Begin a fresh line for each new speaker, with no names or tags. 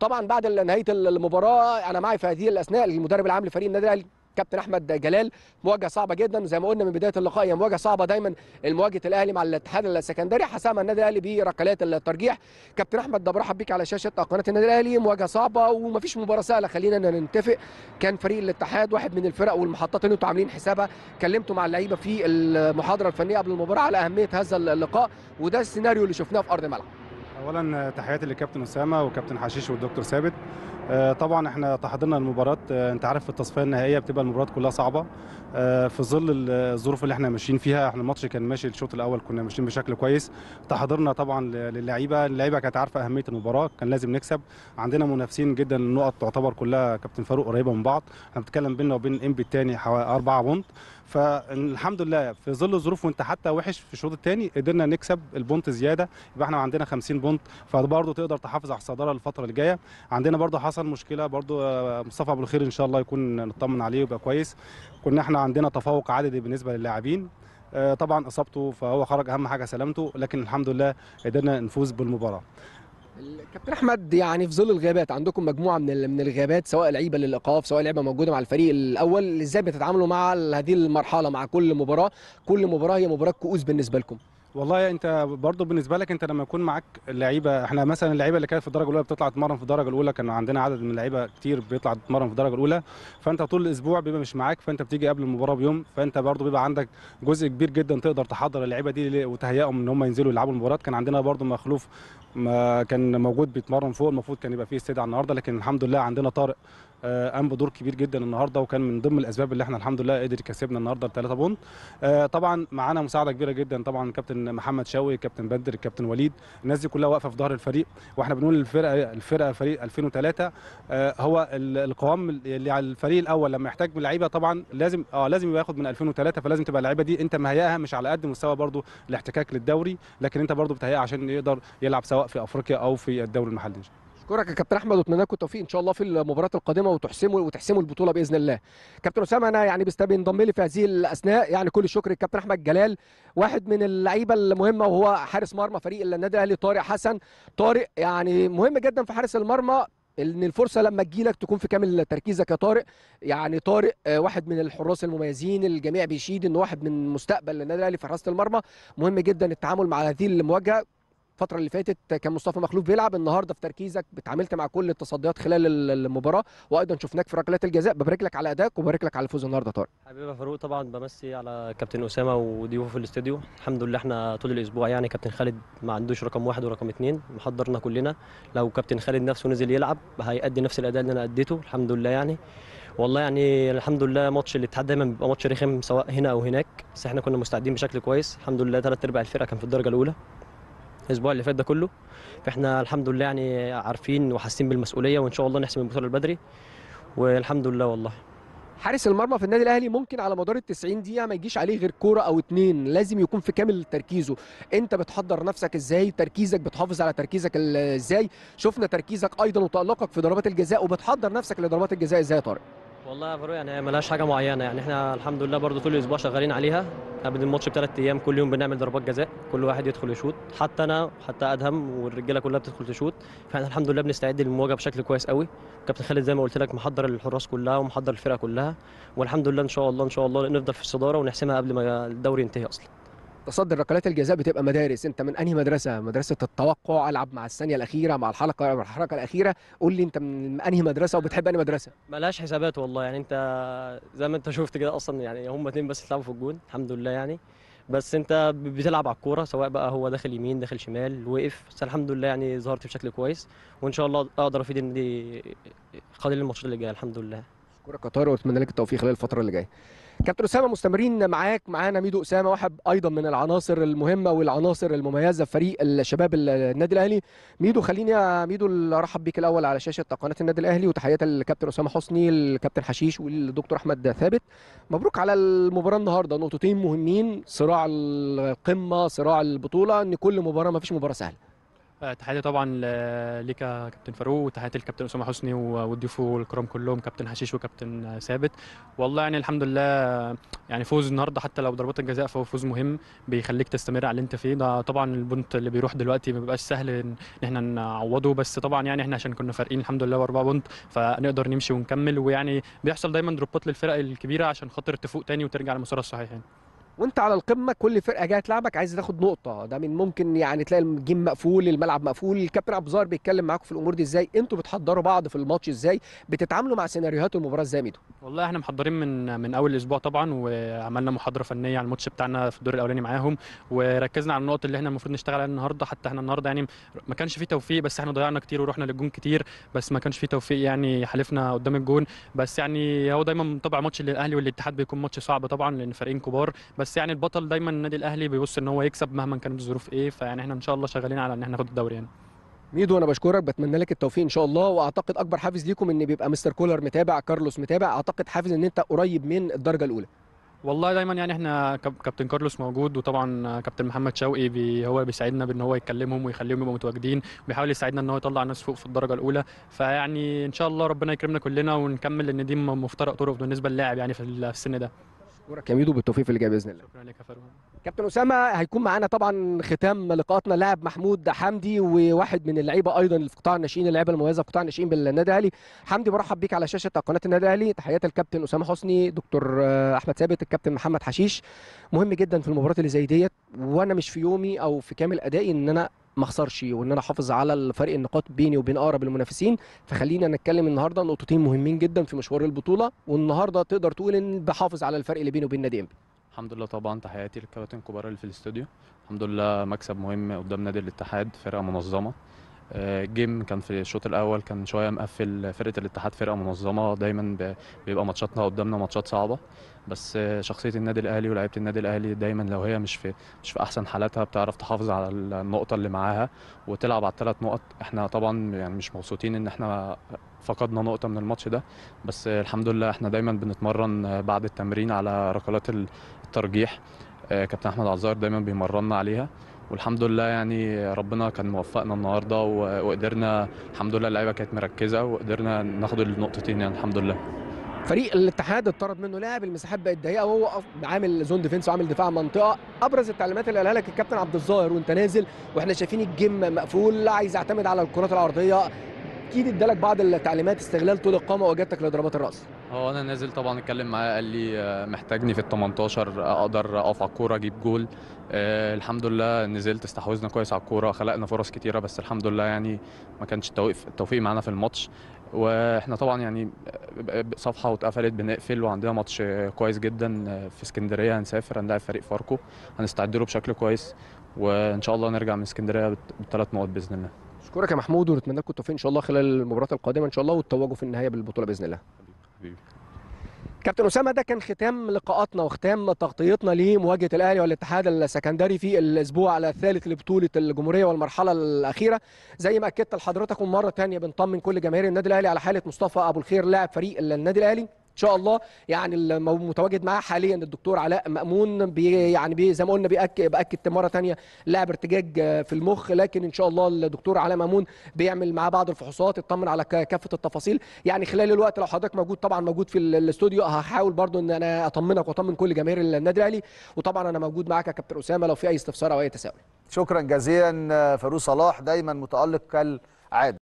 طبعا بعد نهايه المباراه انا معي في هذه الاثناء المدرب العام لفريق النادي الاهلي كابتن احمد جلال مواجهه صعبه جدا زي ما قلنا من بدايه اللقاء هي مواجهه صعبه دايما المواجهه الاهلي مع الاتحاد السكندري حسمها النادي الاهلي بركلات الترجيح كابتن احمد ده برحب بيك على شاشه قناه النادي الاهلي مواجهه صعبه ومفيش مباراه سهله خلينا نتفق كان فريق الاتحاد واحد من الفرق والمحطات اللي انتوا عاملين حسابها كلمتوا مع اللعيبه في المحاضره الفنيه قبل المباراه على اهميه هذا اللقاء وده السيناريو اللي شفناه في ارض الملعب
اولا تحياتي للكابتن اسامه وكابتن حشيش والدكتور ثابت طبعا احنا تحضرنا المباراه انت عارف في التصفيه النهائيه بتبقى المباراه كلها صعبه في ظل الظروف اللي احنا ماشيين فيها احنا الماتش كان ماشي الشوط الاول كنا ماشيين بشكل كويس تحضرنا طبعا للعيبه اللعيبه كانت عارفه اهميه المباراه كان لازم نكسب عندنا منافسين جدا النقط تعتبر كلها كابتن فاروق قريبه من بعض احنا بنتكلم بيننا وبين الانبي الثاني حوالي 4 بونت فالحمد لله في ظل الظروف وانت حتى وحش في الشوط الثاني قدرنا نكسب البونت زياده يبقى احنا عندنا 50 بونت فبرضه تقدر تحافظ على الصداره الفتره اللي جايه عندنا برضه حصل مشكله برضه مصطفى ابو الخير ان شاء الله يكون نطمن عليه ويبقى كويس كنا احنا عندنا تفوق عددي بالنسبه للاعبين طبعا اصابته فهو خرج اهم حاجه سلامته لكن الحمد لله قدرنا نفوز بالمباراه
كابتن احمد يعني في ظل الغيابات عندكم مجموعه من من الغيابات سواء لعيبه للايقاف سواء لعيبه موجوده مع الفريق الاول ازاي بتتعاملوا مع هذه المرحله مع كل مباراه كل مباراه هي مباراه كؤوس بالنسبه لكم
والله انت برضه بالنسبه لك انت لما يكون معاك لعيبه احنا مثلا اللعيبه اللي كانت في الدرجه الاولى بتطلع تتمرن في الدرجه الاولى كان عندنا عدد من اللعيبه كتير بيطلع تتمرن في الدرجه الاولى فانت طول الاسبوع بيبقى مش معاك فانت بتيجي قبل المباراه بيوم فانت برضه بيبقى عندك جزء كبير جدا تقدر تحضر اللعيبه دي وتهيئهم ان هم ينزلوا يلعبوا المباراه كان عندنا برضه مخلوف ما كان موجود بيتمرن فوق المفروض كان يبقى فيه استدعاء النهارده لكن الحمد لله عندنا طارق قام بدور كبير جدا النهارده وكان من ضمن الاسباب اللي احنا الحمد لله قدر يكسبنا النهارده 3 بونت طبعا معانا مساعده كبيره جدا طبعا كابتن محمد شوقي كابتن بدر كابتن وليد الناس دي كلها واقفه في ظهر الفريق واحنا بنقول الفرقه الفرقه فريق 2003 هو القوام اللي على الفريق الاول لما يحتاج لعيبه طبعا لازم اه لازم يبقى ياخد من 2003 فلازم تبقى اللعيبه دي انت مهيئها مش على قد مستوى برضو الاحتكاك للدوري لكن انت برضو بتهيئها عشان يقدر يلعب سواء في افريقيا او في الدوري المحلي
اشكرك يا كابتن احمد واتمنى لكم التوفيق ان شاء الله في المباريات القادمه وتحسموا وتحسموا البطوله باذن الله. كابتن اسامه انا يعني بينضم لي في هذه الاثناء يعني كل الشكر للكابتن احمد جلال واحد من اللعيبه المهمه وهو حارس مرمى فريق النادي الاهلي طارق حسن طارق يعني مهم جدا في حارس المرمى ان الفرصه لما تجيلك تكون في كامل تركيزك يا طارق يعني طارق واحد من الحراس المميزين الجميع بيشيد انه واحد من مستقبل النادي الاهلي في حراسه المرمى مهم جدا التعامل مع هذه المواجهه الفتره اللي فاتت كان مصطفى مخلوف بيلعب النهارده في تركيزك اتعاملت مع كل التصديات خلال المباراه وايضا شفناك في ركلات الجزاء ببارك لك على ادائك وبارك لك على الفوز النهارده طارق
حبيبي يا فاروق طبعا بمسي على كابتن اسامه وضيوفه في الاستوديو الحمد لله احنا طول الاسبوع يعني كابتن خالد ما عندوش رقم واحد ورقم اثنين محضرنا كلنا لو كابتن خالد نفسه نزل يلعب هيأدي نفس الاداء اللي انا اديته الحمد لله يعني والله يعني الحمد لله ماتش الاتحاد دايما بيبقى ماتش رخم سواء هنا او هناك بس احنا كنا مستعدين بشكل كويس الحمد لله ثلاث ارباع الفرقه كان في الدرجه الاولى الاسبوع اللي فات ده كله فاحنا الحمد لله يعني عارفين وحاسين بالمسؤوليه وان شاء الله نحسم البطوله البدري والحمد لله والله
حارس المرمى في النادي الاهلي ممكن على مدار ال 90 دقيقه ما يجيش عليه غير كوره او اتنين لازم يكون في كامل تركيزه انت بتحضر نفسك ازاي تركيزك بتحافظ على تركيزك ازاي شفنا تركيزك ايضا وتالقك في ضربات الجزاء وبتحضر نفسك لضربات الجزاء ازاي يا طارق
والله يا فاروق يعني ملهاش حاجه معينه يعني احنا الحمد لله برضو طول الاسبوع شغالين عليها قبل الماتش بثلاث ايام كل يوم بنعمل ضربات جزاء كل واحد يدخل يشوط حتى انا حتى ادهم والرجاله كلها بتدخل تشوط فاحنا الحمد لله بنستعد للمواجهه بشكل كويس قوي كابتن خالد زي ما قلت لك محضر الحراس كلها ومحضر الفرقه كلها والحمد لله ان شاء الله ان شاء الله نفضل في الصداره ونحسمها قبل ما الدوري ينتهي اصلا
تصدر ركلات الجزاء بتبقى مدارس انت من انهي مدرسه مدرسه التوقع العب مع الثانيه الاخيره مع الحلقه مع الحركه الاخيره قول لي انت من انهي مدرسه وبتحب انهي مدرسه
ملهاش حسابات والله يعني انت زي ما انت شفت كده اصلا يعني هم اتنين بس يلعبوا في الجون الحمد لله يعني بس انت بتلعب على الكوره سواء بقى هو داخل يمين داخل شمال وقف بس الحمد لله يعني ظهرت بشكل كويس وان شاء الله اقدر افيد النادي خلال الماتشات اللي جايه الحمد لله
اشكرك يا طارق واتمنى لك التوفيق خلال الفتره اللي جايه كابتن اسامه مستمرين معاك معانا ميدو اسامه واحد ايضا من العناصر المهمه والعناصر المميزه في فريق الشباب النادي الاهلي ميدو خليني يا ميدو ارحب بيك الاول على شاشه قناه النادي الاهلي وتحياتي للكابتن اسامه حسني الكابتن حشيش والدكتور احمد ثابت مبروك على المباراه النهارده نقطتين مهمين صراع القمه صراع البطوله ان كل مباراه ما فيش مباراه سهله
آه، تحياتي طبعا ل- ليك يا كابتن فاروق وتحياتي للكابتن اسامه حسني و- وضيوفه الكرام كلهم كابتن حشيش وكابتن آه، ثابت والله يعني الحمد لله يعني فوز النهارده حتى لو ضربات الجزاء فهو فوز مهم بيخليك تستمر على اللي انت فيه ده طبعا البونت اللي بيروح دلوقتي ما بيبقاش سهل ان إن احنا نعوضه بس طبعا يعني احنا عشان كنا فارقين الحمد لله باربعه بونت فنقدر نمشي ونكمل ويعني بيحصل دايما دروبات للفرق الكبيره عشان خاطر تفوق تاني وترجع للمسار الصحيح يعني
وانت على القمه كل فرقه جايه تلعبك عايز تاخد نقطه ده من ممكن يعني تلاقي الجيم مقفول الملعب مقفول الكابتن عبد الظاهر بيتكلم معاكم في الامور دي ازاي انتوا بتحضروا بعض في الماتش ازاي بتتعاملوا مع سيناريوهات المباراه ازاي يا ميدو
والله احنا محضرين من من اول اسبوع طبعا وعملنا محاضره فنيه على الماتش بتاعنا في الدور الاولاني معاهم وركزنا على النقط اللي احنا المفروض نشتغل عليها النهارده حتى احنا النهارده يعني ما كانش فيه توفيق بس احنا ضيعنا كتير ورحنا للجون كتير بس ما كانش فيه توفيق يعني حالفنا قدام الجون بس يعني هو دايما طبع ماتش الاهلي والاتحاد بيكون ماتش صعب طبعا لان فريقين كبار بس يعني البطل دايما النادي الاهلي بيبص ان هو يكسب مهما كانت الظروف ايه فيعني احنا ان شاء الله شغالين على ان احنا ناخد الدوري يعني
ميدو انا بشكرك بتمنى لك التوفيق ان شاء الله واعتقد اكبر حافز ليكم ان بيبقى مستر كولر متابع كارلوس متابع اعتقد حافز ان انت قريب من الدرجه الاولى
والله دايما يعني احنا كاب- كابتن كارلوس موجود وطبعا كابتن محمد شوقي بي هو بيساعدنا بان هو يكلمهم ويخليهم يبقوا متواجدين وبيحاول يساعدنا ان هو يطلع ناس فوق في الدرجه الاولى فيعني ان شاء الله ربنا يكرمنا كلنا ونكمل لان دي مفترق طرق بالنسبه للاعب يعني في السن ده
اشكرك يا ميدو بالتوفيق في اللي جاي باذن الله
شكرا لك يا فاروق
كابتن اسامه هيكون معانا طبعا ختام لقاءاتنا لاعب محمود حمدي وواحد من اللعيبه ايضا اللي في قطاع الناشئين اللعيبه المميزه في قطاع الناشئين بالنادي الاهلي حمدي برحب بيك على شاشه قناه النادي الاهلي تحيات الكابتن اسامه حسني دكتور آه، احمد ثابت الكابتن محمد حشيش مهم جدا في المباريات اللي زي ديت وانا مش في يومي او في كامل ادائي ان انا ما اخسرش وان انا احافظ على فرق النقاط بيني وبين اقرب المنافسين فخلينا نتكلم النهارده نقطتين مهمين جدا في مشوار البطوله والنهارده تقدر تقول ان بحافظ على الفرق اللي بيني وبين نادي انبي
الحمد لله طبعا تحياتي للكباتن الكبار اللي في الاستوديو الحمد لله مكسب مهم قدام نادي الاتحاد فرقه منظمه آه، الجيم كان في الشوط الاول كان شويه مقفل فرقه الاتحاد فرقه منظمه دايما ب- بيبقى ماتشاتنا قدامنا ماتشات صعبه بس آه، شخصيه النادي الاهلي ولاعيبه النادي الاهلي دايما لو هي مش في مش في احسن حالاتها بتعرف تحافظ على النقطه اللي معاها وتلعب على الثلاث نقط احنا طبعا يعني مش مبسوطين ان احنا فقدنا نقطه من الماتش ده بس آه، الحمد لله احنا دايما بنتمرن آه، بعد التمرين على ركلات الترجيح آه، كابتن احمد عزار دايما بيمرنا عليها والحمد لله يعني ربنا كان موفقنا النهارده و- وقدرنا الحمد لله اللعيبه كانت مركزه وقدرنا ناخد النقطتين يعني الحمد لله
فريق الاتحاد اتطرد منه لاعب المساحات بقت ضيقه وهو أف- عامل زون ديفنس وعامل دفاع منطقه ابرز التعليمات اللي قالها لك الكابتن عبد الظاهر وانت نازل واحنا شايفين الجيم مقفول عايز يعتمد على الكرات العرضيه اكيد ادالك بعض التعليمات استغلال طول القامه واجابتك لضربات الراس
هو انا نازل طبعا اتكلم معاه قال لي آه، محتاجني في ال 18 اقدر اقف على الكوره اجيب جول آه، الحمد لله نزلت استحوذنا كويس على الكوره خلقنا فرص كتيره بس الحمد لله يعني ما كانش التوفيق التوفيق معانا في الماتش واحنا طبعا يعني آه، صفحه واتقفلت بنقفل وعندنا ماتش آه، كويس جدا آه، في اسكندريه هنسافر هنلاعب فريق فاركو هنستعد له بشكل كويس وان شاء الله نرجع من اسكندريه بالثلاث نقط باذن الله
اشكرك يا محمود ونتمنى لكم التوفيق ان شاء الله خلال المباريات القادمه ان شاء الله وتتوجوا في النهايه بالبطوله باذن الله
حبيبي
كابتن اسامه ده كان ختام لقاءاتنا وختام تغطيتنا لمواجهه الاهلي والاتحاد السكندري في الاسبوع الثالث لبطوله الجمهوريه والمرحله الاخيره زي ما اكدت لحضراتكم مره ثانيه بنطمن كل جماهير النادي الاهلي على حاله مصطفى ابو الخير لاعب فريق النادي الاهلي ان شاء الله يعني المتواجد معاه حاليا الدكتور علاء مامون بي يعني بي زي ما قلنا بيأكد, باكد مره ثانيه لاعب ارتجاج في المخ لكن ان شاء الله الدكتور علاء مامون بيعمل معاه بعض الفحوصات يطمن على ك- كافه التفاصيل يعني خلال الوقت لو حضرتك موجود طبعا موجود في ال- الاستوديو هحاول برضو ان انا اطمنك واطمن كل جماهير النادي الاهلي وطبعا انا موجود معاك يا كابتن اسامه لو في اي استفسار او اي تساؤل
شكرا جزيلا فاروق صلاح دايما متالق كالعاده